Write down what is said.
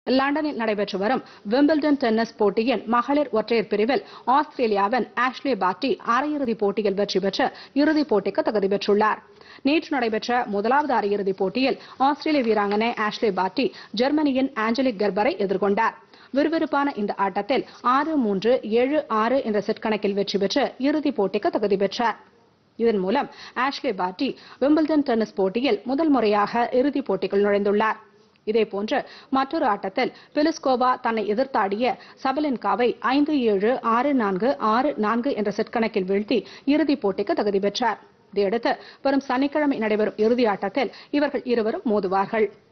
லண்டனில் நடைபெற்று வரும் விம்பிள்டன் டென்னிஸ் போட்டியின் மகளிர் ஒற்றையர் பிரிவில் ஆஸ்திரேலியாவின் ஆஷ்லே பாட்டி அரையிறுதிப் போட்டியில் வெற்றி பெற்று இறுதிப் போட்டிக்கு தகுதி பெற்றுள்ளார் நேற்று நடைபெற்ற முதலாவது அரையிறுதிப் போட்டியில் ஆஸ்திரேலிய வீராங்கனை ஆஷ்லே பாட்டி ஜெர்மனியின் ஆஞ்சலிக் கெர்பரை எதிர்கொண்டார் விறுவிறுப்பான இந்த ஆட்டத்தில் ஆறு மூன்று ஏழு ஆறு என்ற செட் கணக்கில் வெற்றி பெற்று இறுதிப் போட்டிக்கு தகுதி பெற்றார் இதன் மூலம் ஆஷ்லே பாட்டி விம்பிள்டன் டென்னிஸ் போட்டியில் முதல் முறையாக இறுதிப் போட்டிக்குள் நுழைந்துள்ளார் இதேபோன்று மற்றொரு ஆட்டத்தில் பிலிஸ்கோவா தன்னை எதிர்த்தாடிய சபலின்காவை ஐந்து ஏழு ஆறு நான்கு ஆறு நான்கு என்ற செட் கணக்கில் வீழ்த்தி இறுதிப் போட்டிக்கு தகுதி பெற்றார் இதையடுத்து வரும் சனிக்கிழமை நடைபெறும் இறுதி ஆட்டத்தில் இவர்கள் இருவரும் மோதுவார்கள்